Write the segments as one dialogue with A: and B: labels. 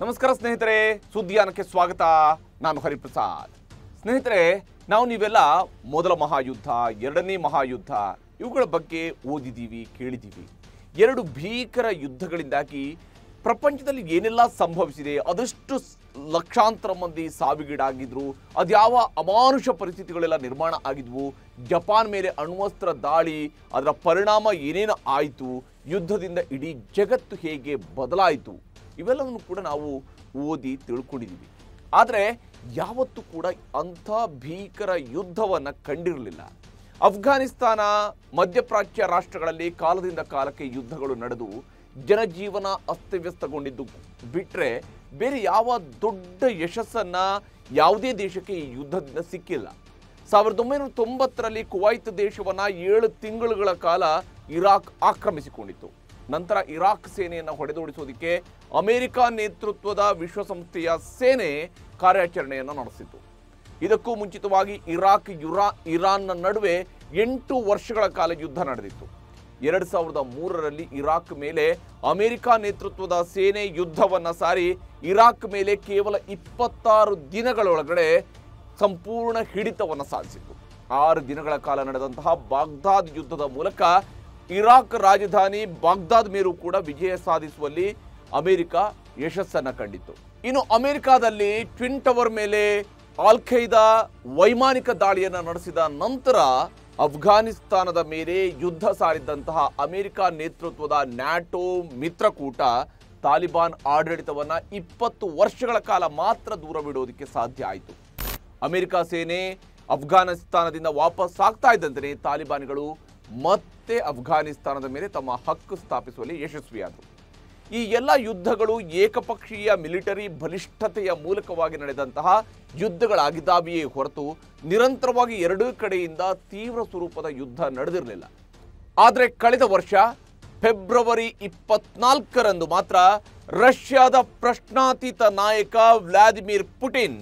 A: ನಮಸ್ಕಾರ ಸ್ನೇಹಿತರೆ ಸುದ್ದಿಯಾನಕ್ಕೆ ಸ್ವಾಗತ ನಾನು ಹರಿಪ್ರಸಾದ್ ಸ್ನೇಹಿತರೆ ನಾವು ನೀವೆಲ್ಲ ಮೊದಲ ಮಹಾಯುದ್ಧ ಎರಡನೇ ಮಹಾಯುದ್ಧ ಇವುಗಳ ಬಗ್ಗೆ ಓದಿದ್ದೀವಿ ಕೇಳಿದ್ದೀವಿ ಎರಡು ಭೀಕರ ಯುದ್ಧಗಳಿಂದಾಗಿ ಪ್ರಪಂಚದಲ್ಲಿ ಏನೆಲ್ಲ ಸಂಭವಿಸಿದೆ ಅದಷ್ಟು ಸ್- ಲಕ್ಷಾಂತರ ಮಂದಿ ಸಾವಿಗೀಡಾಗಿದ್ರು ಅದ್ಯಾವ ಅಮಾನುಷ ಪರಿಸ್ಥಿತಿಗಳೆಲ್ಲ ನಿರ್ಮಾಣ ಆಗಿದ್ವು ಜಪಾನ್ ಮೇಲೆ ಅಣ್ವಸ್ತ್ರ ದಾಳಿ ಅದರ ಪರಿಣಾಮ ಏನೇನು ಆಯಿತು ಯುದ್ಧದಿಂದ ಇಡೀ ಜಗತ್ತು ಹೇಗೆ ಬದಲಾಯಿತು ಇವೆಲ್ಲವನ್ನು ಕೂಡ ನಾವು ಓದಿ ತಿಳ್ಕೊಂಡಿದ್ದೀವಿ ಆದರೆ ಯಾವತ್ತೂ ಕೂಡ ಅಂಥ ಭೀಕರ ಯುದ್ಧವನ್ನು ಕಂಡಿರಲಿಲ್ಲ ಅಫ್ಘಾನಿಸ್ತಾನ ಮಧ್ಯಪ್ರಾಚ್ಯ ರಾಷ್ಟ್ರಗಳಲ್ಲಿ ಕಾಲದಿಂದ ಕಾಲಕ್ಕೆ ಯುದ್ಧಗಳು ನಡೆದು ಜನಜೀವನ ಅಸ್ತವ್ಯಸ್ತಗೊಂಡಿದ್ದು ಬಿಟ್ಟರೆ ಬೇರೆ ಯಾವ ದೊಡ್ಡ ಯಶಸ್ಸನ್ನ ಯಾವುದೇ ದೇಶಕ್ಕೆ ಈ ಯುದ್ಧದಿಂದ ಸಿಕ್ಕಿಲ್ಲ ಸಾವಿರದ ಒಂಬೈನೂರ ತೊಂಬತ್ತರಲ್ಲಿ ಕುವೈತ್ ದೇಶವನ್ನ ಏಳು ತಿಂಗಳುಗಳ ಕಾಲ ಇರಾಕ್ ಆಕ್ರಮಿಸಿಕೊಂಡಿತ್ತು ನಂತರ ಇರಾಕ್ ಸೇನೆಯನ್ನು ಹೊಡೆದೋಡಿಸೋದಕ್ಕೆ ಅಮೆರಿಕ ನೇತೃತ್ವದ ವಿಶ್ವಸಂಸ್ಥೆಯ ಸೇನೆ ಕಾರ್ಯಾಚರಣೆಯನ್ನು ನಡೆಸಿತು ಇದಕ್ಕೂ ಮುಂಚಿತವಾಗಿ ಇರಾಕ್ ಯುರಾ ಇರಾನ್ನ ನಡುವೆ ಎಂಟು ವರ್ಷಗಳ ಕಾಲ ಯುದ್ಧ ನಡೆದಿತ್ತು ಎರಡು ಸಾವಿರದ ಮೂರರಲ್ಲಿ ಇರಾಕ್ ಮೇಲೆ ಅಮೆರಿಕ ನೇತೃತ್ವದ ಸೇನೆ ಯುದ್ಧವನ್ನ ಸಾರಿ ಇರಾಕ್ ಮೇಲೆ ಕೇವಲ ಇಪ್ಪತ್ತಾರು ದಿನಗಳೊಳಗಡೆ ಸಂಪೂರ್ಣ ಹಿಡಿತವನ್ನು ಸಾಧಿಸಿತು ಆರು ದಿನಗಳ ಕಾಲ ನಡೆದಂತಹ ಬಾಗ್ದಾದ್ ಯುದ್ಧದ ಮೂಲಕ ಇರಾಕ್ ರಾಜಧಾನಿ ಬಾಗ್ದಾದ್ ಮೇಲೂ ಕೂಡ ವಿಜಯ ಸಾಧಿಸುವಲ್ಲಿ ಅಮೆರಿಕ ಯಶಸ್ಸನ್ನ ಕಂಡಿತು ಇನ್ನು ಅಮೆರಿಕಾದಲ್ಲಿ ಟ್ವಿನ್ ಟವರ್ ಮೇಲೆ ಆಲ್ ಖೈದಾ ವೈಮಾನಿಕ ದಾಳಿಯನ್ನು ನಡೆಸಿದ ನಂತರ ಅಫ್ಘಾನಿಸ್ತಾನದ ಮೇಲೆ ಯುದ್ಧ ಸಾರಿದ್ದಂತಹ ಅಮೆರಿಕ ನೇತೃತ್ವದ ನ್ಯಾಟೋ ಮಿತ್ರಕೂಟ ತಾಲಿಬಾನ್ ಆಡಳಿತವನ್ನ ಇಪ್ಪತ್ತು ವರ್ಷಗಳ ಕಾಲ ಮಾತ್ರ ದೂರವಿಡೋದಕ್ಕೆ ಸಾಧ್ಯ ಆಯಿತು ಅಮೆರಿಕ ಸೇನೆ ಅಫ್ಘಾನಿಸ್ತಾನದಿಂದ ವಾಪಸ್ ಆಗ್ತಾ ಇದ್ದಂತೆ ತಾಲಿಬಾನ್ಗಳು ಮತ್ತೆ ಅಫ್ಘಾನಿಸ್ತಾನದ ಮೇಲೆ ತಮ್ಮ ಹಕ್ಕು ಸ್ಥಾಪಿಸುವಲ್ಲಿ ಯಶಸ್ವಿಯಾದರು ಈ ಎಲ್ಲ ಯುದ್ಧಗಳು ಏಕಪಕ್ಷೀಯ ಮಿಲಿಟರಿ ಬಲಿಷ್ಠತೆಯ ಮೂಲಕವಾಗಿ ನಡೆದಂತಹ ಯುದ್ಧಗಳಾಗಿದ್ದಾವೆಯೇ ಹೊರತು ನಿರಂತರವಾಗಿ ಎರಡೂ ಕಡೆಯಿಂದ ತೀವ್ರ ಸ್ವರೂಪದ ಯುದ್ಧ ನಡೆದಿರಲಿಲ್ಲ ಆದರೆ ಕಳೆದ ವರ್ಷ ಫೆಬ್ರವರಿ ಇಪ್ಪತ್ನಾಲ್ಕರಂದು ಮಾತ್ರ ರಷ್ಯಾದ ಪ್ರಶ್ನಾತೀತ ನಾಯಕ ವ್ಲಾದಿಮಿರ್ ಪುಟಿನ್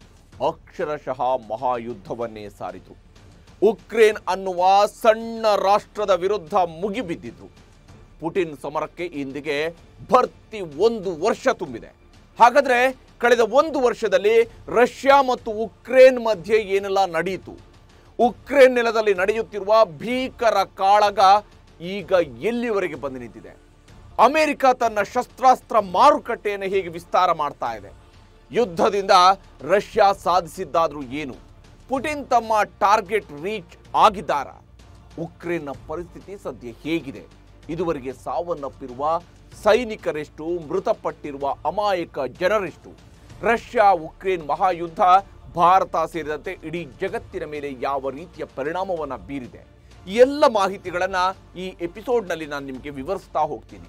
A: ಅಕ್ಷರಶಃ ಮಹಾಯುದ್ಧವನ್ನೇ ಸಾರಿತು ಉಕ್ರೇನ್ ಅನ್ನುವ ಸಣ್ಣ ರಾಷ್ಟ್ರದ ವಿರುದ್ಧ ಮುಗಿಬಿದ್ದಿದ್ರು ಪುಟಿನ್ ಸಮರಕ್ಕೆ ಇಂದಿಗೆ ಭರ್ತಿ ಒಂದು ವರ್ಷ ತುಂಬಿದೆ ಹಾಗಾದ್ರೆ ಕಳೆದ ಒಂದು ವರ್ಷದಲ್ಲಿ ರಷ್ಯಾ ಮತ್ತು ಉಕ್ರೇನ್ ಮಧ್ಯೆ ಏನೆಲ್ಲ ನಡೆಯಿತು ಉಕ್ರೇನ್ ನೆಲದಲ್ಲಿ ನಡೆಯುತ್ತಿರುವ ಭೀಕರ ಕಾಳಗ ಈಗ ಎಲ್ಲಿವರೆಗೆ ಬಂದು ನಿಂತಿದೆ ಅಮೆರಿಕ ತನ್ನ ಶಸ್ತ್ರಾಸ್ತ್ರ ಮಾರುಕಟ್ಟೆಯನ್ನು ಹೇಗೆ ವಿಸ್ತಾರ ಮಾಡ್ತಾ ಇದೆ ಯುದ್ಧದಿಂದ ರಷ್ಯಾ ಸಾಧಿಸಿದ್ದಾದ್ರೂ ಏನು ಪುಟಿನ್ ತಮ್ಮ ಟಾರ್ಗೆಟ್ ರೀಚ್ ಆಗಿದ್ದಾರ ಉಕ್ರೇನ್ನ ಪರಿಸ್ಥಿತಿ ಸದ್ಯ ಹೇಗಿದೆ ಇದುವರೆಗೆ ಸಾವನ್ನಪ್ಪಿರುವ ಸೈನಿಕರೆಷ್ಟು ಮೃತಪಟ್ಟಿರುವ ಅಮಾಯಕ ಜನರೆಷ್ಟು ರಷ್ಯಾ ಉಕ್ರೇನ್ ಮಹಾಯುದ್ಧ ಭಾರತ ಸೇರಿದಂತೆ ಇಡೀ ಜಗತ್ತಿನ ಮೇಲೆ ಯಾವ ರೀತಿಯ ಪರಿಣಾಮವನ್ನು ಬೀರಿದೆ ಈ ಎಲ್ಲ ಮಾಹಿತಿಗಳನ್ನ ಈ ಎಪಿಸೋಡ್ನಲ್ಲಿ ನಾನು ನಿಮಗೆ ವಿವರಿಸ್ತಾ ಹೋಗ್ತೀನಿ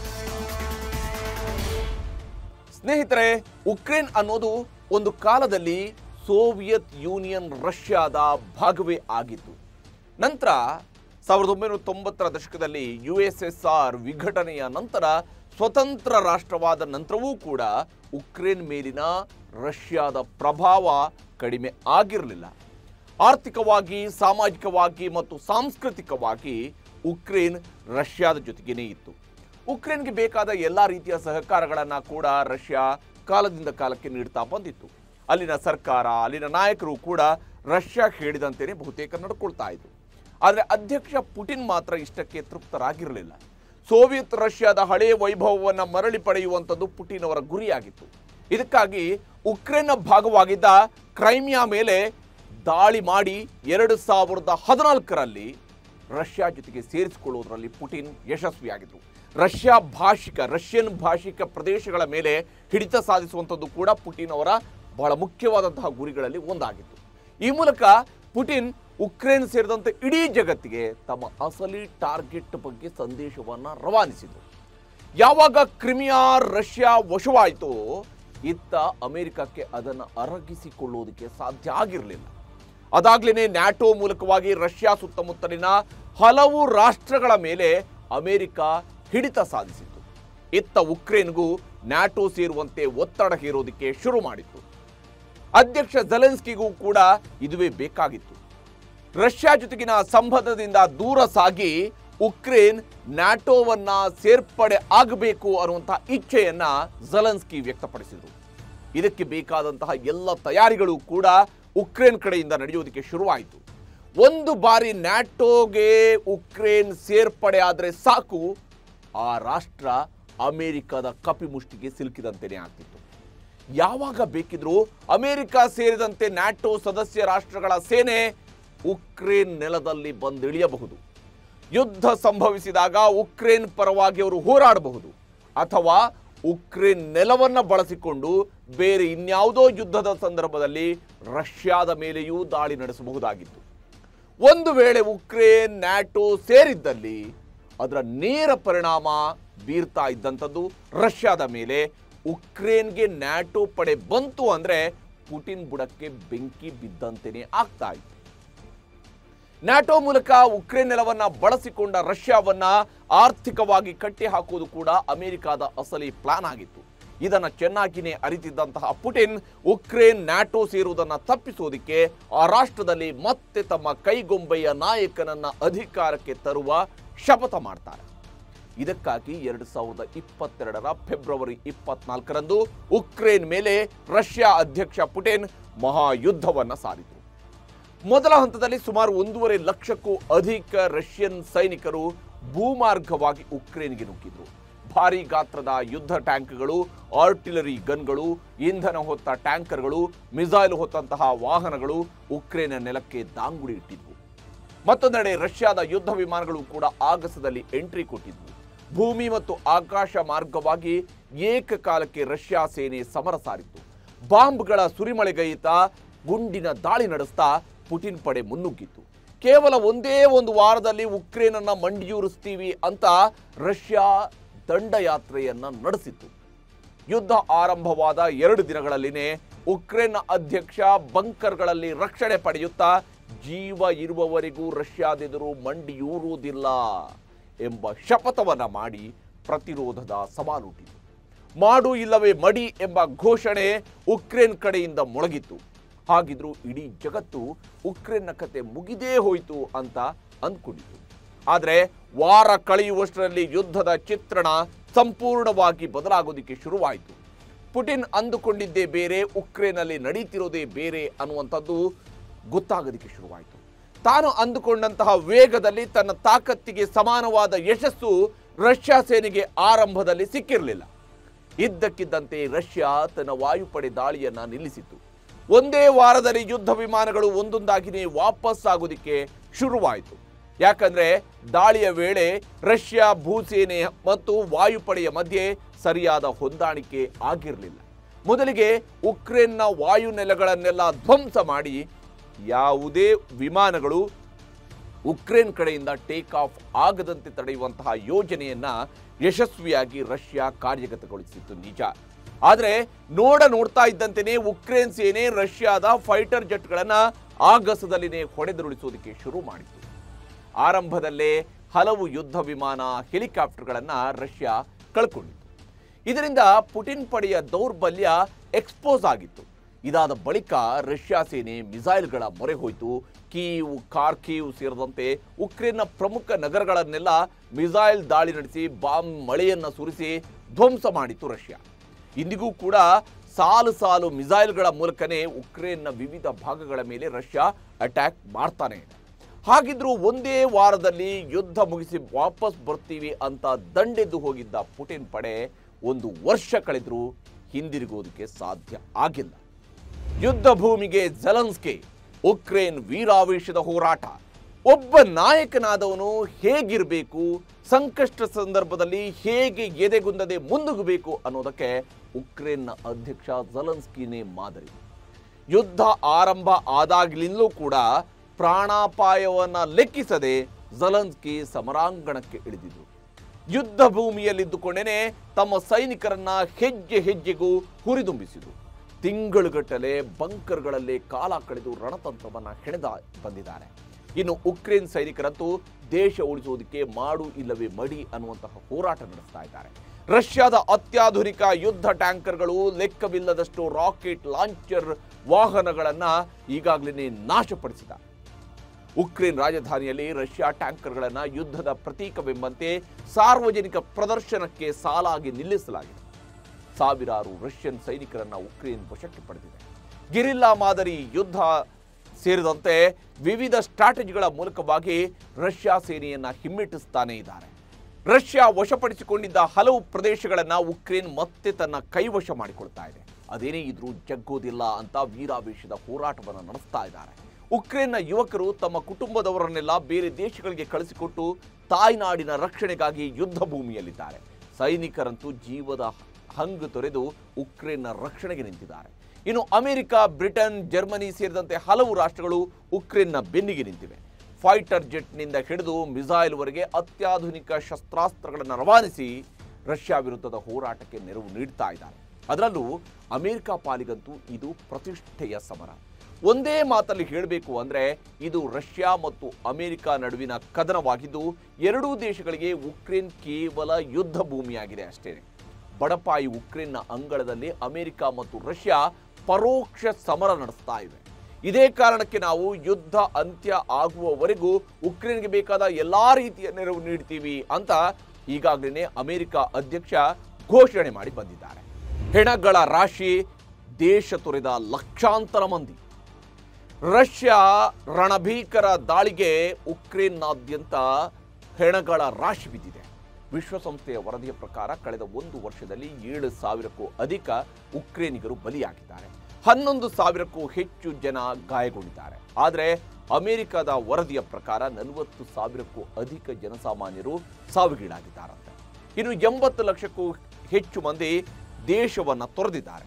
A: ಸ್ನೇಹಿತರೆ ಉಕ್ರೇನ್ ಅನ್ನೋದು ಒಂದು ಕಾಲದಲ್ಲಿ ಸೋವಿಯತ್ ಯೂನಿಯನ್ ರಷ್ಯಾದ ಭಾಗವೇ ಆಗಿತ್ತು ನಂತರ ಸಾವಿರದ ಒಂಬೈನೂರ ತೊಂಬತ್ತರ ದಶಕದಲ್ಲಿ ಯು ಎಸ್ ಎಸ್ ಆರ್ ವಿಘಟನೆಯ ನಂತರ ಸ್ವತಂತ್ರ ರಾಷ್ಟ್ರವಾದ ನಂತರವೂ ಕೂಡ ಉಕ್ರೇನ್ ಮೇಲಿನ ರಷ್ಯಾದ ಪ್ರಭಾವ ಕಡಿಮೆ ಆಗಿರಲಿಲ್ಲ ಆರ್ಥಿಕವಾಗಿ ಸಾಮಾಜಿಕವಾಗಿ ಮತ್ತು ಸಾಂಸ್ಕೃತಿಕವಾಗಿ ಉಕ್ರೇನ್ ರಷ್ಯಾದ ಜೊತೆಗೇನೇ ಇತ್ತು ಉಕ್ರೇನ್ಗೆ ಬೇಕಾದ ಎಲ್ಲ ರೀತಿಯ ಸಹಕಾರಗಳನ್ನು ಕೂಡ ರಷ್ಯಾ ಕಾಲದಿಂದ ಕಾಲಕ್ಕೆ ನೀಡ್ತಾ ಬಂದಿತ್ತು ಅಲ್ಲಿನ ಸರ್ಕಾರ ಅಲ್ಲಿನ ನಾಯಕರು ಕೂಡ ರಷ್ಯಾ ಹೇಳಿದಂತೆಯೇ ಬಹುತೇಕ ನಡ್ಕೊಳ್ತಾ ಇದ್ರು ಆದರೆ ಅಧ್ಯಕ್ಷ ಪುಟಿನ್ ಮಾತ್ರ ಇಷ್ಟಕ್ಕೆ ತೃಪ್ತರಾಗಿರಲಿಲ್ಲ ಸೋವಿಯತ್ ರಷ್ಯಾದ ಹಳೆಯ ವೈಭವವನ್ನು ಮರಳಿ ಪಡೆಯುವಂಥದ್ದು ಪುಟಿನ್ ಅವರ ಗುರಿಯಾಗಿತ್ತು ಇದಕ್ಕಾಗಿ ಉಕ್ರೇನ್ನ ಭಾಗವಾಗಿದ್ದ ಕ್ರೈಮಿಯಾ ಮೇಲೆ ದಾಳಿ ಮಾಡಿ ಎರಡು ಸಾವಿರದ ಹದಿನಾಲ್ಕರಲ್ಲಿ ರಷ್ಯಾ ಜೊತೆಗೆ ಸೇರಿಸಿಕೊಳ್ಳುವುದರಲ್ಲಿ ಪುಟಿನ್ ಯಶಸ್ವಿಯಾಗಿದ್ದರು ರಷ್ಯಾ ಭಾಷಿಕ ರಷ್ಯನ್ ಭಾಷಿಕ ಪ್ರದೇಶಗಳ ಮೇಲೆ ಹಿಡಿತ ಸಾಧಿಸುವಂಥದ್ದು ಕೂಡ ಪುಟಿನ್ ಅವರ ಬಹಳ ಮುಖ್ಯವಾದಂತಹ ಗುರಿಗಳಲ್ಲಿ ಒಂದಾಗಿತ್ತು ಈ ಮೂಲಕ ಪುಟಿನ್ ಉಕ್ರೇನ್ ಸೇರಿದಂತೆ ಇಡೀ ಜಗತ್ತಿಗೆ ತಮ್ಮ ಅಸಲಿ ಟಾರ್ಗೆಟ್ ಬಗ್ಗೆ ಸಂದೇಶವನ್ನ ರವಾನಿಸಿದರು ಯಾವಾಗ ಕ್ರಿಮಿಯಾ ರಷ್ಯಾ ವಶವಾಯಿತೋ ಇತ್ತ ಅಮೆರಿಕಕ್ಕೆ ಅದನ್ನು ಅರಗಿಸಿಕೊಳ್ಳುವುದಕ್ಕೆ ಸಾಧ್ಯ ಆಗಿರಲಿಲ್ಲ ಅದಾಗ್ಲೇನೆ ನ್ಯಾಟೋ ಮೂಲಕವಾಗಿ ರಷ್ಯಾ ಸುತ್ತಮುತ್ತಲಿನ ಹಲವು ರಾಷ್ಟ್ರಗಳ ಮೇಲೆ ಅಮೆರಿಕ ಹಿಡಿತ ಸಾಧಿಸಿತ್ತು ಇತ್ತ ಉಕ್ರೇನ್ಗೂ ನ್ಯಾಟೋ ಸೇರುವಂತೆ ಒತ್ತಡ ಹೇರೋದಕ್ಕೆ ಶುರು ಮಾಡಿತ್ತು ಅಧ್ಯಕ್ಷ ಜೆಲೆನ್ಸ್ಕಿಗೂ ಕೂಡ ಇದುವೇ ಬೇಕಾಗಿತ್ತು ರಷ್ಯಾ ಜೊತೆಗಿನ ಸಂಬಂಧದಿಂದ ದೂರ ಸಾಗಿ ಉಕ್ರೇನ್ ನ್ಯಾಟೋವನ್ನ ಸೇರ್ಪಡೆ ಆಗಬೇಕು ಅನ್ನುವಂತಹ ಇಚ್ಛೆಯನ್ನ ಝಲನ್ಸ್ಕಿ ವ್ಯಕ್ತಪಡಿಸಿದರು ಇದಕ್ಕೆ ಬೇಕಾದಂತಹ ಎಲ್ಲ ತಯಾರಿಗಳು ಕೂಡ ಉಕ್ರೇನ್ ಕಡೆಯಿಂದ ನಡೆಯೋದಕ್ಕೆ ಶುರುವಾಯಿತು ಒಂದು ಬಾರಿ ನ್ಯಾಟೋಗೆ ಉಕ್ರೇನ್ ಸೇರ್ಪಡೆ ಆದರೆ ಸಾಕು ಆ ರಾಷ್ಟ್ರ ಅಮೆರಿಕದ ಕಪಿಮುಷ್ಟಿಗೆ ಸಿಲುಕಿದಂತೆಯೇ ಆಗ್ತಿತ್ತು ಯಾವಾಗ ಬೇಕಿದ್ರೂ ಅಮೆರಿಕ ಸೇರಿದಂತೆ ನ್ಯಾಟೋ ಸದಸ್ಯ ರಾಷ್ಟ್ರಗಳ ಸೇನೆ ಉಕ್ರೇನ್ ನೆಲದಲ್ಲಿ ಬಂದಿಳಿಯಬಹುದು ಯುದ್ಧ ಸಂಭವಿಸಿದಾಗ ಉಕ್ರೇನ್ ಪರವಾಗಿ ಅವರು ಹೋರಾಡಬಹುದು ಅಥವಾ ಉಕ್ರೇನ್ ನೆಲವನ್ನ ಬಳಸಿಕೊಂಡು ಬೇರೆ ಇನ್ಯಾವುದೋ ಯುದ್ಧದ ಸಂದರ್ಭದಲ್ಲಿ ರಷ್ಯಾದ ಮೇಲೆಯೂ ದಾಳಿ ನಡೆಸಬಹುದಾಗಿತ್ತು ಒಂದು ವೇಳೆ ಉಕ್ರೇನ್ ನ್ಯಾಟೋ ಸೇರಿದ್ದಲ್ಲಿ ಅದರ ನೇರ ಪರಿಣಾಮ ಬೀರ್ತಾ ಇದ್ದಂಥದ್ದು ರಷ್ಯಾದ ಮೇಲೆ ಉಕ್ರೇನ್ಗೆ ನ್ಯಾಟೋ ಪಡೆ ಬಂತು ಅಂದ್ರೆ ಪುಟಿನ್ ಬುಡಕ್ಕೆ ಬೆಂಕಿ ಬಿದ್ದಂತೆಯೇ ಆಗ್ತಾ ಇತ್ತು ನ್ಯಾಟೋ ಮೂಲಕ ಉಕ್ರೇನ್ ನೆಲವನ್ನ ಬಳಸಿಕೊಂಡ ರಷ್ಯಾವನ್ನ ಆರ್ಥಿಕವಾಗಿ ಕಟ್ಟಿ ಹಾಕುವುದು ಕೂಡ ಅಮೆರಿಕದ ಅಸಲಿ ಪ್ಲಾನ್ ಆಗಿತ್ತು ಇದನ್ನ ಚೆನ್ನಾಗಿನೇ ಅರಿತಿದ್ದಂತಹ ಪುಟಿನ್ ಉಕ್ರೇನ್ ನ್ಯಾಟೋ ಸೇರುವುದನ್ನ ತಪ್ಪಿಸೋದಿಕ್ಕೆ ಆ ರಾಷ್ಟ್ರದಲ್ಲಿ ಮತ್ತೆ ತಮ್ಮ ಕೈಗೊಂಬೆಯ ನಾಯಕನನ್ನ ಅಧಿಕಾರಕ್ಕೆ ತರುವ ಶಪಥ ಮಾಡ್ತಾರೆ ಇದಕ್ಕಾಗಿ ಎರಡು ಸಾವಿರದ ಇಪ್ಪತ್ತೆರಡರ ಫೆಬ್ರವರಿ ಇಪ್ಪತ್ನಾಲ್ಕರಂದು ಉಕ್ರೇನ್ ಮೇಲೆ ರಷ್ಯಾ ಅಧ್ಯಕ್ಷ ಪುಟಿನ್ ಮಹಾಯುದ್ಧವನ್ನ ಸಾರಿದರು ಮೊದಲ ಹಂತದಲ್ಲಿ ಸುಮಾರು ಒಂದೂವರೆ ಲಕ್ಷಕ್ಕೂ ಅಧಿಕ ರಷ್ಯನ್ ಸೈನಿಕರು ಭೂಮಾರ್ಗವಾಗಿ ಉಕ್ರೇನ್ಗೆ ನುಗ್ಗಿದ್ರು ಭಾರಿ ಗಾತ್ರದ ಯುದ್ಧ ಟ್ಯಾಂಕ್ಗಳು ಆರ್ಟಿಲರಿ ಗನ್ಗಳು ಇಂಧನ ಹೊತ್ತ ಟ್ಯಾಂಕರ್ಗಳು ಮಿಸೈಲ್ ಹೊತ್ತಂತಹ ವಾಹನಗಳು ಉಕ್ರೇನ್ನ ನೆಲಕ್ಕೆ ದಾಂಗುಡಿ ಇಟ್ಟಿದ್ವು ಮತ್ತೊಂದೆಡೆ ರಷ್ಯಾದ ಯುದ್ಧ ವಿಮಾನಗಳು ಕೂಡ ಆಗಸದಲ್ಲಿ ಎಂಟ್ರಿ ಕೊಟ್ಟಿದ್ವು ಭೂಮಿ ಮತ್ತು ಆಕಾಶ ಮಾರ್ಗವಾಗಿ ಏಕಕಾಲಕ್ಕೆ ರಷ್ಯಾ ಸೇನೆ ಸಮರ ಸಾರಿತ್ತು ಬಾಂಬ್ಗಳ ಸುರಿಮಳೆಗೈತಾ ಗುಂಡಿನ ದಾಳಿ ನಡೆಸ್ತಾ ಪುಟಿನ್ ಪಡೆ ಮುನ್ನುಗ್ಗಿತ್ತು ಕೇವಲ ಒಂದೇ ಒಂದು ವಾರದಲ್ಲಿ ಉಕ್ರೇನನ್ನ ಮಂಡಿಯೂರಿಸ್ತೀವಿ ಅಂತ ರಷ್ಯಾ ದಂಡಯಾತ್ರೆಯನ್ನ ನಡೆಸಿತ್ತು ಯುದ್ಧ ಆರಂಭವಾದ ಎರಡು ದಿನಗಳಲ್ಲಿನೇ ಉಕ್ರೇನ್ನ ಅಧ್ಯಕ್ಷ ಬಂಕರ್ಗಳಲ್ಲಿ ರಕ್ಷಣೆ ಪಡೆಯುತ್ತಾ ಜೀವ ಇರುವವರೆಗೂ ರಷ್ಯಾದೆದುರು ಮಂಡಿಯೂರುವುದಿಲ್ಲ ಎಂಬ ಶಪಥವನ್ನ ಮಾಡಿ ಪ್ರತಿರೋಧದ ಸವಾಲುಟ್ಟಿತು ಮಾಡು ಇಲ್ಲವೇ ಮಡಿ ಎಂಬ ಘೋಷಣೆ ಉಕ್ರೇನ್ ಕಡೆಯಿಂದ ಮೊಳಗಿತ್ತು ಹಾಗಿದ್ರೂ ಇಡೀ ಜಗತ್ತು ಉಕ್ರೇನ್ನ ಕತೆ ಮುಗಿದೇ ಹೋಯಿತು ಅಂತ ಅಂದ್ಕೊಂಡಿತು ಆದರೆ ವಾರ ಕಳೆಯುವಷ್ಟರಲ್ಲಿ ಯುದ್ಧದ ಚಿತ್ರಣ ಸಂಪೂರ್ಣವಾಗಿ ಬದಲಾಗೋದಿಕ್ಕೆ ಶುರುವಾಯಿತು ಪುಟಿನ್ ಅಂದುಕೊಂಡಿದ್ದೇ ಬೇರೆ ಉಕ್ರೇನಲ್ಲಿ ನಡೀತಿರೋದೇ ಬೇರೆ ಅನ್ನುವಂಥದ್ದು ಗೊತ್ತಾಗೋದಿಕ್ಕೆ ಶುರುವಾಯಿತು ತಾನು ಅಂದುಕೊಂಡಂತಹ ವೇಗದಲ್ಲಿ ತನ್ನ ತಾಕತ್ತಿಗೆ ಸಮಾನವಾದ ಯಶಸ್ಸು ರಷ್ಯಾ ಸೇನೆಗೆ ಆರಂಭದಲ್ಲಿ ಸಿಕ್ಕಿರಲಿಲ್ಲ ಇದ್ದಕ್ಕಿದ್ದಂತೆ ರಷ್ಯಾ ತನ್ನ ವಾಯುಪಡೆ ದಾಳಿಯನ್ನ ನಿಲ್ಲಿಸಿತು ಒಂದೇ ವಾರದಲ್ಲಿ ಯುದ್ಧ ವಿಮಾನಗಳು ಒಂದೊಂದಾಗಿನೇ ವಾಪಸ್ ಆಗೋದಿಕ್ಕೆ ಶುರುವಾಯಿತು ಯಾಕಂದ್ರೆ ದಾಳಿಯ ವೇಳೆ ರಷ್ಯಾ ಭೂಸೇನೆ ಮತ್ತು ವಾಯುಪಡೆಯ ಮಧ್ಯೆ ಸರಿಯಾದ ಹೊಂದಾಣಿಕೆ ಆಗಿರಲಿಲ್ಲ ಮೊದಲಿಗೆ ಉಕ್ರೇನ್ನ ವಾಯುನೆಲೆಗಳನ್ನೆಲ್ಲ ಧ್ವಂಸ ಮಾಡಿ ಯಾವುದೇ ವಿಮಾನಗಳು ಉಕ್ರೇನ್ ಕಡೆಯಿಂದ ಟೇಕ್ ಆಫ್ ಆಗದಂತೆ ತಡೆಯುವಂತಹ ಯೋಜನೆಯನ್ನ ಯಶಸ್ವಿಯಾಗಿ ರಷ್ಯಾ ಕಾರ್ಯಗತಗೊಳಿಸಿತ್ತು ನಿಜ ಆದರೆ ನೋಡ ನೋಡ್ತಾ ಇದ್ದಂತೆಯೇ ಉಕ್ರೇನ್ ಸೇನೆ ರಷ್ಯಾದ ಫೈಟರ್ ಜೆಟ್ಗಳನ್ನ ಆಗಸದಲ್ಲಿನೇ ಹೊಡೆದುರುಳಿಸೋದಕ್ಕೆ ಶುರು ಮಾಡಿತು ಆರಂಭದಲ್ಲೇ ಹಲವು ಯುದ್ಧ ವಿಮಾನ ಹೆಲಿಕಾಪ್ಟರ್ಗಳನ್ನ ರಷ್ಯಾ ಕಳ್ಕೊಂಡಿತ್ತು ಇದರಿಂದ ಪುಟಿನ್ ಪಡೆಯ ದೌರ್ಬಲ್ಯ ಎಕ್ಸ್ಪೋಸ್ ಆಗಿತ್ತು ಇದಾದ ಬಳಿಕ ರಷ್ಯಾ ಸೇನೆ ಮಿಸೈಲ್ಗಳ ಮೊರೆ ಹೋಯಿತು ಕೀವ್ ಕಾರ್ಕೀವ್ ಸೇರಿದಂತೆ ಉಕ್ರೇನ್ನ ಪ್ರಮುಖ ನಗರಗಳನ್ನೆಲ್ಲ ಮಿಸೈಲ್ ದಾಳಿ ನಡೆಸಿ ಬಾಂಬ್ ಮಳೆಯನ್ನ ಸುರಿಸಿ ಧ್ವಂಸ ಮಾಡಿತ್ತು ರಷ್ಯಾ ಇಂದಿಗೂ ಕೂಡ ಸಾಲು ಸಾಲು ಮಿಸೈಲ್ಗಳ ಮೂಲಕನೇ ಉಕ್ರೇನ್ನ ವಿವಿಧ ಭಾಗಗಳ ಮೇಲೆ ರಷ್ಯಾ ಅಟ್ಯಾಕ್ ಮಾಡ್ತಾನೆ ಇದೆ ಹಾಗಿದ್ರೂ ಒಂದೇ ವಾರದಲ್ಲಿ ಯುದ್ಧ ಮುಗಿಸಿ ವಾಪಸ್ ಬರ್ತೀವಿ ಅಂತ ದಂಡೆದ್ದು ಹೋಗಿದ್ದ ಪುಟಿನ್ ಪಡೆ ಒಂದು ವರ್ಷ ಕಳೆದ್ರೂ ಹಿಂದಿರುಗೋದಕ್ಕೆ ಸಾಧ್ಯ ಆಗಿಲ್ಲ ಯುದ್ಧ ಭೂಮಿಗೆ ಜಲನ್ಸ್ಕೆ ಉಕ್ರೇನ್ ವೀರಾವೇಶದ ಹೋರಾಟ ಒಬ್ಬ ನಾಯಕನಾದವನು ಹೇಗಿರಬೇಕು ಸಂಕಷ್ಟ ಸಂದರ್ಭದಲ್ಲಿ ಹೇಗೆ ಎದೆಗುಂದದೆ ಮುನ್ನುಗ್ಗಬೇಕು ಅನ್ನೋದಕ್ಕೆ ಉಕ್ರೇನ್ನ ಅಧ್ಯಕ್ಷ ಜಲನ್ಸ್ಕಿನೇ ಮಾದರಿ ಯುದ್ಧ ಆರಂಭ ಆದಾಗ್ಲಿಂದಲೂ ಕೂಡ ಪ್ರಾಣಾಪಾಯವನ್ನ ಲೆಕ್ಕಿಸದೆ ಜಲನ್ಸ್ಕಿ ಸಮರಾಂಗಣಕ್ಕೆ ಇಳಿದಿದ್ರು ಯುದ್ಧ ಭೂಮಿಯಲ್ಲಿದ್ದುಕೊಂಡೇನೆ ತಮ್ಮ ಸೈನಿಕರನ್ನ ಹೆಜ್ಜೆ ಹೆಜ್ಜೆಗೂ ಹುರಿದುಂಬಿಸಿದ್ರು ತಿಂಗಳುಗಟ್ಟಲೆ ಬಂಕರ್ಗಳಲ್ಲಿ ಕಾಲ ಕಳೆದು ರಣತಂತ್ರವನ್ನ ಹೆಣೆದ ಬಂದಿದ್ದಾರೆ ಇನ್ನು ಉಕ್ರೇನ್ ಸೈನಿಕರಂತೂ ದೇಶ ಉಳಿಸುವುದಕ್ಕೆ ಮಾಡು ಇಲ್ಲವೇ ಮಡಿ ಅನ್ನುವಂತಹ ಹೋರಾಟ ನಡೆಸ್ತಾ ಇದ್ದಾರೆ ರಷ್ಯಾದ ಅತ್ಯಾಧುನಿಕ ಯುದ್ಧ ಟ್ಯಾಂಕರ್ಗಳು ಲೆಕ್ಕವಿಲ್ಲದಷ್ಟು ರಾಕೆಟ್ ಲಾಂಚರ್ ವಾಹನಗಳನ್ನ ಈಗಾಗಲೇ ನಾಶಪಡಿಸಿದ ಉಕ್ರೇನ್ ರಾಜಧಾನಿಯಲ್ಲಿ ರಷ್ಯಾ ಟ್ಯಾಂಕರ್ಗಳನ್ನು ಯುದ್ಧದ ಪ್ರತೀಕವೆಂಬಂತೆ ಸಾರ್ವಜನಿಕ ಪ್ರದರ್ಶನಕ್ಕೆ ಸಾಲಾಗಿ ನಿಲ್ಲಿಸಲಾಗಿದೆ ಸಾವಿರಾರು ರಷ್ಯನ್ ಸೈನಿಕರನ್ನ ಉಕ್ರೇನ್ ವಶಕ್ಕೆ ಪಡೆದಿದೆ ಗಿರಿಲ್ಲಾ ಮಾದರಿ ಯುದ್ಧ ಸೇರಿದಂತೆ ವಿವಿಧ ಸ್ಟ್ರಾಟಜಿಗಳ ಮೂಲಕವಾಗಿ ರಷ್ಯಾ ಸೇನೆಯನ್ನ ಹಿಮ್ಮೆಟ್ಟಿಸ್ತಾನೇ ಇದ್ದಾರೆ ರಷ್ಯಾ ವಶಪಡಿಸಿಕೊಂಡಿದ್ದ ಹಲವು ಪ್ರದೇಶಗಳನ್ನ ಉಕ್ರೇನ್ ಮತ್ತೆ ತನ್ನ ಕೈವಶ ಮಾಡಿಕೊಳ್ತಾ ಇದೆ ಅದೇನೇ ಇದ್ರೂ ಜಗ್ಗೋದಿಲ್ಲ ಅಂತ ವೀರಾವೇಶದ ಹೋರಾಟವನ್ನು ನಡೆಸ್ತಾ ಇದ್ದಾರೆ ಉಕ್ರೇನ್ನ ಯುವಕರು ತಮ್ಮ ಕುಟುಂಬದವರನ್ನೆಲ್ಲ ಬೇರೆ ದೇಶಗಳಿಗೆ ಕಳಿಸಿಕೊಟ್ಟು ತಾಯ್ನಾಡಿನ ರಕ್ಷಣೆಗಾಗಿ ಯುದ್ಧ ಭೂಮಿಯಲ್ಲಿದ್ದಾರೆ ಸೈನಿಕರಂತೂ ಜೀವದ ಹಂಗು ತೊರೆದು ಉಕ್ರೇನ್ನ ರಕ್ಷಣೆಗೆ ನಿಂತಿದ್ದಾರೆ ಇನ್ನು ಅಮೆರಿಕ ಬ್ರಿಟನ್ ಜರ್ಮನಿ ಸೇರಿದಂತೆ ಹಲವು ರಾಷ್ಟ್ರಗಳು ಉಕ್ರೇನ್ನ ಬೆನ್ನಿಗೆ ನಿಂತಿವೆ ಫೈಟರ್ ಜೆಟ್ನಿಂದ ಹಿಡಿದು ಮಿಸೈಲ್ವರೆಗೆ ಅತ್ಯಾಧುನಿಕ ಶಸ್ತ್ರಾಸ್ತ್ರಗಳನ್ನು ರವಾನಿಸಿ ರಷ್ಯಾ ವಿರುದ್ಧದ ಹೋರಾಟಕ್ಕೆ ನೆರವು ನೀಡ್ತಾ ಇದ್ದಾರೆ ಅದರಲ್ಲೂ ಅಮೆರಿಕ ಪಾಲಿಗಂತೂ ಇದು ಪ್ರತಿಷ್ಠೆಯ ಸಮರ ಒಂದೇ ಮಾತಲ್ಲಿ ಹೇಳಬೇಕು ಅಂದ್ರೆ ಇದು ರಷ್ಯಾ ಮತ್ತು ಅಮೆರಿಕ ನಡುವಿನ ಕದನವಾಗಿದ್ದು ಎರಡೂ ದೇಶಗಳಿಗೆ ಉಕ್ರೇನ್ ಕೇವಲ ಯುದ್ಧ ಭೂಮಿಯಾಗಿದೆ ಅಷ್ಟೇ ಬಡಪಾಯಿ ಉಕ್ರೇನ್ನ ಅಂಗಳದಲ್ಲಿ ಅಮೆರಿಕ ಮತ್ತು ರಷ್ಯಾ ಪರೋಕ್ಷ ಸಮರ ನಡೆಸ್ತಾ ಇವೆ ಇದೇ ಕಾರಣಕ್ಕೆ ನಾವು ಯುದ್ಧ ಅಂತ್ಯ ಆಗುವವರೆಗೂ ಉಕ್ರೇನ್ಗೆ ಬೇಕಾದ ಎಲ್ಲಾ ರೀತಿಯ ನೆರವು ನೀಡ್ತೀವಿ ಅಂತ ಈಗಾಗಲೇ ಅಮೆರಿಕ ಅಧ್ಯಕ್ಷ ಘೋಷಣೆ ಮಾಡಿ ಬಂದಿದ್ದಾರೆ ಹೆಣಗಳ ರಾಶಿ ದೇಶ ತೊರೆದ ಲಕ್ಷಾಂತರ ಮಂದಿ ರಷ್ಯಾ ರಣಭೀಕರ ದಾಳಿಗೆ ಉಕ್ರೇನ್ನಾದ್ಯಂತ ಹೆಣಗಳ ರಾಶಿ ಬಿದ್ದಿದೆ ವಿಶ್ವಸಂಸ್ಥೆಯ ವರದಿಯ ಪ್ರಕಾರ ಕಳೆದ ಒಂದು ವರ್ಷದಲ್ಲಿ ಏಳು ಸಾವಿರಕ್ಕೂ ಅಧಿಕ ಉಕ್ರೇನಿಗರು ಬಲಿಯಾಗಿದ್ದಾರೆ ಹನ್ನೊಂದು ಸಾವಿರಕ್ಕೂ ಹೆಚ್ಚು ಜನ ಗಾಯಗೊಂಡಿದ್ದಾರೆ ಆದರೆ ಅಮೆರಿಕದ ವರದಿಯ ಪ್ರಕಾರ ನಲವತ್ತು ಸಾವಿರಕ್ಕೂ ಅಧಿಕ ಜನಸಾಮಾನ್ಯರು ಸಾವಿಗೀಡಾಗಿದ್ದಾರಂತೆ ಇನ್ನು ಎಂಬತ್ತು ಲಕ್ಷಕ್ಕೂ ಹೆಚ್ಚು ಮಂದಿ ದೇಶವನ್ನು ತೊರೆದಿದ್ದಾರೆ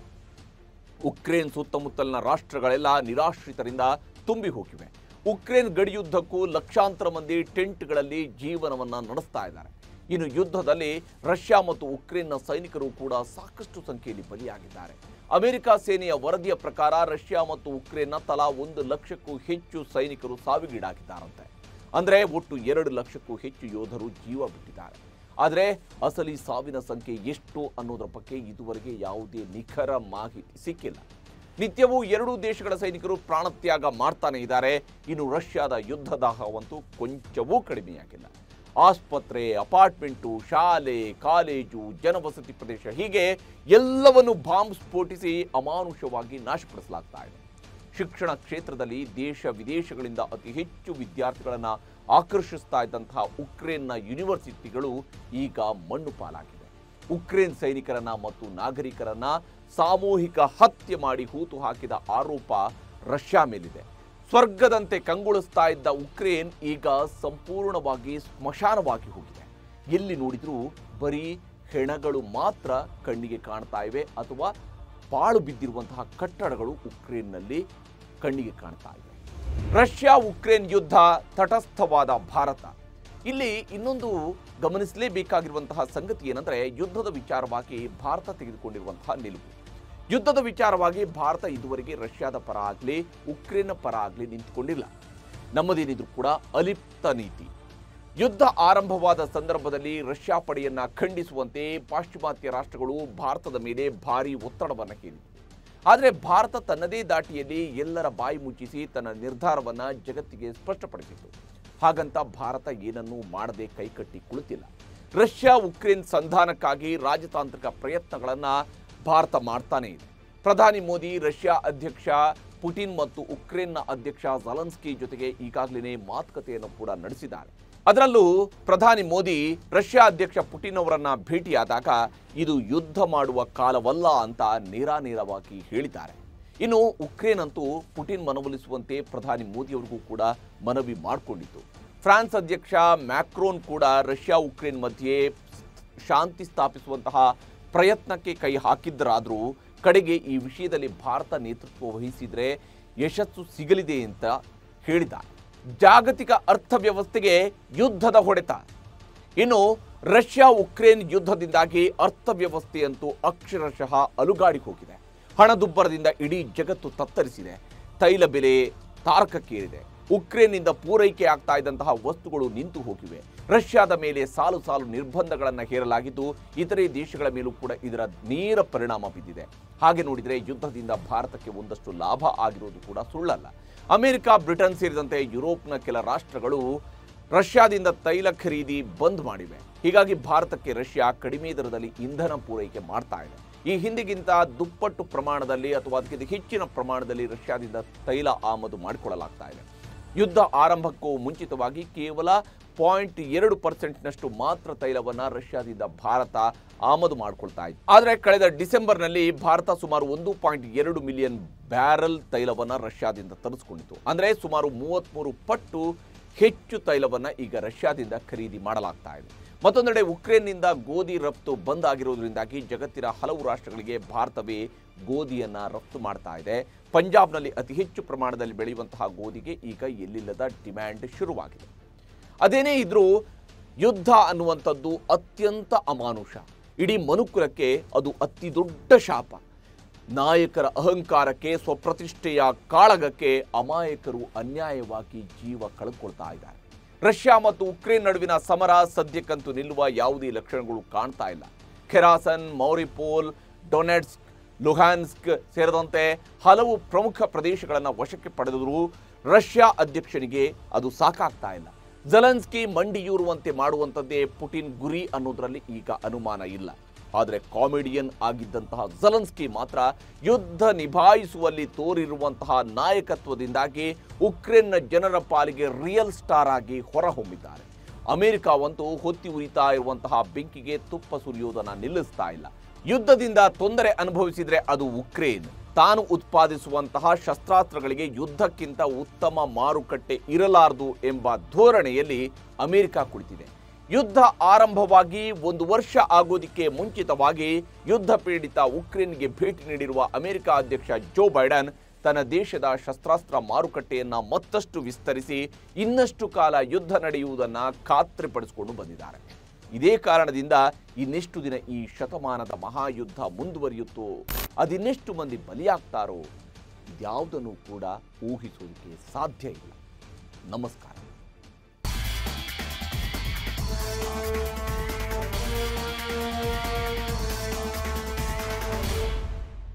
A: ಉಕ್ರೇನ್ ಸುತ್ತಮುತ್ತಲಿನ ರಾಷ್ಟ್ರಗಳೆಲ್ಲ ನಿರಾಶ್ರಿತರಿಂದ ತುಂಬಿ ಹೋಗಿವೆ ಉಕ್ರೇನ್ ಗಡಿಯುದ್ಧಕ್ಕೂ ಲಕ್ಷಾಂತರ ಮಂದಿ ಟೆಂಟ್ಗಳಲ್ಲಿ ಜೀವನವನ್ನ ನಡೆಸ್ತಾ ಇದ್ದಾರೆ ಇನ್ನು ಯುದ್ಧದಲ್ಲಿ ರಷ್ಯಾ ಮತ್ತು ಉಕ್ರೇನ್ನ ಸೈನಿಕರು ಕೂಡ ಸಾಕಷ್ಟು ಸಂಖ್ಯೆಯಲ್ಲಿ ಬಲಿಯಾಗಿದ್ದಾರೆ ಅಮೆರಿಕ ಸೇನೆಯ ವರದಿಯ ಪ್ರಕಾರ ರಷ್ಯಾ ಮತ್ತು ಉಕ್ರೇನ್ನ ತಲಾ ಒಂದು ಲಕ್ಷಕ್ಕೂ ಹೆಚ್ಚು ಸೈನಿಕರು ಸಾವಿಗೀಡಾಗಿದ್ದಾರಂತೆ ಅಂದ್ರೆ ಒಟ್ಟು ಎರಡು ಲಕ್ಷಕ್ಕೂ ಹೆಚ್ಚು ಯೋಧರು ಜೀವ ಬಿಟ್ಟಿದ್ದಾರೆ ಆದರೆ ಅಸಲಿ ಸಾವಿನ ಸಂಖ್ಯೆ ಎಷ್ಟು ಅನ್ನೋದರ ಬಗ್ಗೆ ಇದುವರೆಗೆ ಯಾವುದೇ ನಿಖರ ಮಾಹಿತಿ ಸಿಕ್ಕಿಲ್ಲ ನಿತ್ಯವೂ ಎರಡೂ ದೇಶಗಳ ಸೈನಿಕರು ಪ್ರಾಣತ್ಯಾಗ ಮಾಡ್ತಾನೆ ಇದ್ದಾರೆ ಇನ್ನು ರಷ್ಯಾದ ಯುದ್ಧ ದಾಹವಂತೂ ಕೊಂಚವೂ ಕಡಿಮೆಯಾಗಿಲ್ಲ ಆಸ್ಪತ್ರೆ ಅಪಾರ್ಟ್ಮೆಂಟು ಶಾಲೆ ಕಾಲೇಜು ಜನವಸತಿ ಪ್ರದೇಶ ಹೀಗೆ ಎಲ್ಲವನ್ನು ಬಾಂಬ್ ಸ್ಫೋಟಿಸಿ ಅಮಾನುಷವಾಗಿ ನಾಶಪಡಿಸಲಾಗ್ತಾ ಇದೆ ಶಿಕ್ಷಣ ಕ್ಷೇತ್ರದಲ್ಲಿ ದೇಶ ವಿದೇಶಗಳಿಂದ ಅತಿ ಹೆಚ್ಚು ವಿದ್ಯಾರ್ಥಿಗಳನ್ನು ಆಕರ್ಷಿಸ್ತಾ ಇದ್ದಂತಹ ಉಕ್ರೇನ್ನ ಯೂನಿವರ್ಸಿಟಿಗಳು ಈಗ ಮಣ್ಣು ಪಾಲಾಗಿವೆ ಉಕ್ರೇನ್ ಸೈನಿಕರನ್ನ ಮತ್ತು ನಾಗರಿಕರನ್ನ ಸಾಮೂಹಿಕ ಹತ್ಯೆ ಮಾಡಿ ಹೂತು ಹಾಕಿದ ಆರೋಪ ರಷ್ಯಾ ಮೇಲಿದೆ ಸ್ವರ್ಗದಂತೆ ಕಂಗೊಳಿಸ್ತಾ ಇದ್ದ ಉಕ್ರೇನ್ ಈಗ ಸಂಪೂರ್ಣವಾಗಿ ಸ್ಮಶಾನವಾಗಿ ಹೋಗಿದೆ ಎಲ್ಲಿ ನೋಡಿದ್ರೂ ಬರೀ ಹೆಣಗಳು ಮಾತ್ರ ಕಣ್ಣಿಗೆ ಕಾಣ್ತಾ ಇವೆ ಅಥವಾ ಪಾಳು ಬಿದ್ದಿರುವಂತಹ ಕಟ್ಟಡಗಳು ಉಕ್ರೇನ್ನಲ್ಲಿ ಕಣ್ಣಿಗೆ ಕಾಣ್ತಾ ಇವೆ ರಷ್ಯಾ ಉಕ್ರೇನ್ ಯುದ್ಧ ತಟಸ್ಥವಾದ ಭಾರತ ಇಲ್ಲಿ ಇನ್ನೊಂದು ಗಮನಿಸಲೇಬೇಕಾಗಿರುವಂತಹ ಸಂಗತಿ ಏನಂದ್ರೆ ಯುದ್ಧದ ವಿಚಾರವಾಗಿ ಭಾರತ ತೆಗೆದುಕೊಂಡಿರುವಂತಹ ನಿಲುವು ಯುದ್ಧದ ವಿಚಾರವಾಗಿ ಭಾರತ ಇದುವರೆಗೆ ರಷ್ಯಾದ ಪರ ಆಗಲಿ ಉಕ್ರೇನ್ನ ಪರ ಆಗಲಿ ನಿಂತುಕೊಂಡಿಲ್ಲ ನಮ್ಮದೇನಿದ್ರು ಕೂಡ ಅಲಿಪ್ತ ನೀತಿ ಯುದ್ಧ ಆರಂಭವಾದ ಸಂದರ್ಭದಲ್ಲಿ ರಷ್ಯಾ ಪಡೆಯನ್ನ ಖಂಡಿಸುವಂತೆ ಪಾಶ್ಚಿಮಾತ್ಯ ರಾಷ್ಟ್ರಗಳು ಭಾರತದ ಮೇಲೆ ಭಾರಿ ಒತ್ತಡವನ್ನು ಹೇರಿವೆ ಆದರೆ ಭಾರತ ತನ್ನದೇ ದಾಟಿಯಲ್ಲಿ ಎಲ್ಲರ ಬಾಯಿ ಮುಚ್ಚಿಸಿ ತನ್ನ ನಿರ್ಧಾರವನ್ನ ಜಗತ್ತಿಗೆ ಸ್ಪಷ್ಟಪಡಿಸಿತು ಹಾಗಂತ ಭಾರತ ಏನನ್ನೂ ಮಾಡದೆ ಕೈಕಟ್ಟಿ ಕುಳಿತಿಲ್ಲ ರಷ್ಯಾ ಉಕ್ರೇನ್ ಸಂಧಾನಕ್ಕಾಗಿ ರಾಜತಾಂತ್ರಿಕ ಪ್ರಯತ್ನಗಳನ್ನ ಭಾರತ ಮಾಡ್ತಾನೇ ಇದೆ ಪ್ರಧಾನಿ ಮೋದಿ ರಷ್ಯಾ ಅಧ್ಯಕ್ಷ ಪುಟಿನ್ ಮತ್ತು ಉಕ್ರೇನ್ನ ಅಧ್ಯಕ್ಷ ಝಲನ್ಸ್ಕಿ ಜೊತೆಗೆ ಈಗಾಗಲೇ ಮಾತುಕತೆಯನ್ನು ಕೂಡ ನಡೆಸಿದ್ದಾರೆ ಅದರಲ್ಲೂ ಪ್ರಧಾನಿ ಮೋದಿ ರಷ್ಯಾ ಅಧ್ಯಕ್ಷ ಪುಟಿನ್ ಅವರನ್ನ ಭೇಟಿಯಾದಾಗ ಇದು ಯುದ್ಧ ಮಾಡುವ ಕಾಲವಲ್ಲ ಅಂತ ನೇರಾನೇರವಾಗಿ ಹೇಳಿದ್ದಾರೆ ಇನ್ನು ಉಕ್ರೇನ್ ಅಂತೂ ಪುಟಿನ್ ಮನವೊಲಿಸುವಂತೆ ಪ್ರಧಾನಿ ಮೋದಿಯವರಿಗೂ ಕೂಡ ಮನವಿ ಮಾಡಿಕೊಂಡಿತ್ತು ಫ್ರಾನ್ಸ್ ಅಧ್ಯಕ್ಷ ಮ್ಯಾಕ್ರೋನ್ ಕೂಡ ರಷ್ಯಾ ಉಕ್ರೇನ್ ಮಧ್ಯೆ ಶಾಂತಿ ಸ್ಥಾಪಿಸುವಂತಹ ಪ್ರಯತ್ನಕ್ಕೆ ಕೈ ಹಾಕಿದ್ದರಾದರೂ ಕಡೆಗೆ ಈ ವಿಷಯದಲ್ಲಿ ಭಾರತ ನೇತೃತ್ವ ವಹಿಸಿದರೆ ಯಶಸ್ಸು ಸಿಗಲಿದೆ ಅಂತ ಹೇಳಿದ್ದಾರೆ ಜಾಗತಿಕ ಅರ್ಥವ್ಯವಸ್ಥೆಗೆ ಯುದ್ಧದ ಹೊಡೆತ ಇನ್ನು ರಷ್ಯಾ ಉಕ್ರೇನ್ ಯುದ್ಧದಿಂದಾಗಿ ಅರ್ಥವ್ಯವಸ್ಥೆಯಂತೂ ಅಕ್ಷರಶಃ ಅಲುಗಾಡಿ ಹೋಗಿದೆ ಹಣದುಬ್ಬರದಿಂದ ಇಡೀ ಜಗತ್ತು ತತ್ತರಿಸಿದೆ ತೈಲ ಬೆಲೆ ತಾರಕಕ್ಕೇರಿದೆ ಉಕ್ರೇನ್ನಿಂದ ಪೂರೈಕೆ ಆಗ್ತಾ ಇದ್ದಂತಹ ವಸ್ತುಗಳು ನಿಂತು ಹೋಗಿವೆ ರಷ್ಯಾದ ಮೇಲೆ ಸಾಲು ಸಾಲು ನಿರ್ಬಂಧಗಳನ್ನು ಹೇರಲಾಗಿದ್ದು ಇತರೆ ದೇಶಗಳ ಮೇಲೂ ಕೂಡ ಇದರ ನೇರ ಪರಿಣಾಮ ಬಿದ್ದಿದೆ ಹಾಗೆ ನೋಡಿದರೆ ಯುದ್ಧದಿಂದ ಭಾರತಕ್ಕೆ ಒಂದಷ್ಟು ಲಾಭ ಆಗಿರೋದು ಕೂಡ ಸುಳ್ಳಲ್ಲ ಅಮೆರಿಕ ಬ್ರಿಟನ್ ಸೇರಿದಂತೆ ಯುರೋಪ್ನ ಕೆಲ ರಾಷ್ಟ್ರಗಳು ರಷ್ಯಾದಿಂದ ತೈಲ ಖರೀದಿ ಬಂದ್ ಮಾಡಿವೆ ಹೀಗಾಗಿ ಭಾರತಕ್ಕೆ ರಷ್ಯಾ ಕಡಿಮೆ ದರದಲ್ಲಿ ಇಂಧನ ಪೂರೈಕೆ ಮಾಡ್ತಾ ಇದೆ ಈ ಹಿಂದಿಗಿಂತ ದುಪ್ಪಟ್ಟು ಪ್ರಮಾಣದಲ್ಲಿ ಅಥವಾ ಅದಕ್ಕಿಂತ ಹೆಚ್ಚಿನ ಪ್ರಮಾಣದಲ್ಲಿ ರಷ್ಯಾದಿಂದ ತೈಲ ಆಮದು ಮಾಡಿಕೊಳ್ಳಲಾಗ್ತಾ ಇದೆ ಯುದ್ಧ ಆರಂಭಕ್ಕೂ ಮುಂಚಿತವಾಗಿ ಕೇವಲ ಪಾಯಿಂಟ್ ಎರಡು ಪರ್ಸೆಂಟ್ನಷ್ಟು ಮಾತ್ರ ತೈಲವನ್ನ ರಷ್ಯಾದಿಂದ ಭಾರತ ಆಮದು ಮಾಡಿಕೊಳ್ತಾ ಇತ್ತು ಆದರೆ ಕಳೆದ ಡಿಸೆಂಬರ್ನಲ್ಲಿ ಭಾರತ ಸುಮಾರು ಒಂದು ಪಾಯಿಂಟ್ ಎರಡು ಮಿಲಿಯನ್ ಬ್ಯಾರಲ್ ತೈಲವನ್ನ ರಷ್ಯಾದಿಂದ ತರಿಸ್ಕೊಂಡಿತು ಅಂದರೆ ಸುಮಾರು ಮೂವತ್ತ್ಮೂರು ಪಟ್ಟು ಹೆಚ್ಚು ತೈಲವನ್ನ ಈಗ ರಷ್ಯಾದಿಂದ ಖರೀದಿ ಮಾಡಲಾಗ್ತಾ ಇದೆ ಮತ್ತೊಂದೆಡೆ ಉಕ್ರೇನ್ನಿಂದ ಗೋಧಿ ರಫ್ತು ಬಂದ್ ಆಗಿರುವುದರಿಂದಾಗಿ ಜಗತ್ತಿನ ಹಲವು ರಾಷ್ಟ್ರಗಳಿಗೆ ಭಾರತವೇ ಗೋಧಿಯನ್ನ ರಫ್ತು ಮಾಡ್ತಾ ಇದೆ ಪಂಜಾಬ್ನಲ್ಲಿ ಅತಿ ಹೆಚ್ಚು ಪ್ರಮಾಣದಲ್ಲಿ ಬೆಳೆಯುವಂತಹ ಗೋಧಿಗೆ ಈಗ ಎಲ್ಲಿಲ್ಲದ ಡಿಮ್ಯಾಂಡ್ ಶುರುವಾಗಿದೆ ಅದೇನೇ ಇದ್ರೂ ಯುದ್ಧ ಅನ್ನುವಂಥದ್ದು ಅತ್ಯಂತ ಅಮಾನುಷ ಇಡೀ ಮನುಕುಲಕ್ಕೆ ಅದು ಅತಿ ದೊಡ್ಡ ಶಾಪ ನಾಯಕರ ಅಹಂಕಾರಕ್ಕೆ ಸ್ವಪ್ರತಿಷ್ಠೆಯ ಕಾಳಗಕ್ಕೆ ಅಮಾಯಕರು ಅನ್ಯಾಯವಾಗಿ ಜೀವ ಕಳೆದುಕೊಳ್ತಾ ಇದ್ದಾರೆ ರಷ್ಯಾ ಮತ್ತು ಉಕ್ರೇನ್ ನಡುವಿನ ಸಮರ ಸದ್ಯಕ್ಕಂತೂ ನಿಲ್ಲುವ ಯಾವುದೇ ಲಕ್ಷಣಗಳು ಕಾಣ್ತಾ ಇಲ್ಲ ಖೆರಾಸನ್ ಮೌರಿಪೋಲ್ ಡೊನೆಟ್ಸ್ಕ್ ಲುಹಾನ್ಸ್ಕ್ ಸೇರಿದಂತೆ ಹಲವು ಪ್ರಮುಖ ಪ್ರದೇಶಗಳನ್ನು ವಶಕ್ಕೆ ಪಡೆದರೂ ರಷ್ಯಾ ಅಧ್ಯಕ್ಷನಿಗೆ ಅದು ಸಾಕಾಗ್ತಾ ಇಲ್ಲ ಜಲನ್ಸ್ಕಿ ಮಂಡಿಯೂರುವಂತೆ ಮಾಡುವಂಥದ್ದೇ ಪುಟಿನ್ ಗುರಿ ಅನ್ನೋದರಲ್ಲಿ ಈಗ ಅನುಮಾನ ಇಲ್ಲ ಆದರೆ ಕಾಮಿಡಿಯನ್ ಆಗಿದ್ದಂತಹ ಜಲನ್ಸ್ಕಿ ಮಾತ್ರ ಯುದ್ಧ ನಿಭಾಯಿಸುವಲ್ಲಿ ತೋರಿರುವಂತಹ ನಾಯಕತ್ವದಿಂದಾಗಿ ಉಕ್ರೇನ್ನ ಜನರ ಪಾಲಿಗೆ ರಿಯಲ್ ಸ್ಟಾರ್ ಆಗಿ ಹೊರಹೊಮ್ಮಿದ್ದಾರೆ ಅಮೆರಿಕವಂತೂ ಹೊತ್ತಿ ಉರಿತಾ ಇರುವಂತಹ ಬೆಂಕಿಗೆ ತುಪ್ಪ ಸುರಿಯುವುದನ್ನು ನಿಲ್ಲಿಸ್ತಾ ಇಲ್ಲ ಯುದ್ಧದಿಂದ ತೊಂದರೆ ಅನುಭವಿಸಿದ್ರೆ ಅದು ಉಕ್ರೇನ್ ತಾನು ಉತ್ಪಾದಿಸುವಂತಹ ಶಸ್ತ್ರಾಸ್ತ್ರಗಳಿಗೆ ಯುದ್ಧಕ್ಕಿಂತ ಉತ್ತಮ ಮಾರುಕಟ್ಟೆ ಇರಲಾರದು ಎಂಬ ಧೋರಣೆಯಲ್ಲಿ ಅಮೆರಿಕ ಕುಳಿತಿದೆ ಯುದ್ಧ ಆರಂಭವಾಗಿ ಒಂದು ವರ್ಷ ಆಗೋದಿಕ್ಕೆ ಮುಂಚಿತವಾಗಿ ಯುದ್ಧ ಪೀಡಿತ ಉಕ್ರೇನ್ಗೆ ಭೇಟಿ ನೀಡಿರುವ ಅಮೆರಿಕ ಅಧ್ಯಕ್ಷ ಜೋ ಬೈಡನ್ ತನ್ನ ದೇಶದ ಶಸ್ತ್ರಾಸ್ತ್ರ ಮಾರುಕಟ್ಟೆಯನ್ನ ಮತ್ತಷ್ಟು ವಿಸ್ತರಿಸಿ ಇನ್ನಷ್ಟು ಕಾಲ ಯುದ್ಧ ನಡೆಯುವುದನ್ನ ಖಾತ್ರಿಪಡಿಸಿಕೊಂಡು ಬಂದಿದ್ದಾರೆ ಇದೇ ಕಾರಣದಿಂದ ಇನ್ನೆಷ್ಟು ದಿನ ಈ ಶತಮಾನದ ಮಹಾಯುದ್ಧ ಮುಂದುವರಿಯುತ್ತೋ ಅದಿನ್ನೆಷ್ಟು ಮಂದಿ ಬಲಿಯಾಗ್ತಾರೋ ಇದ್ಯಾವುದನ್ನು ಕೂಡ ಊಹಿಸೋದಕ್ಕೆ ಸಾಧ್ಯ ಇಲ್ಲ ನಮಸ್ಕಾರ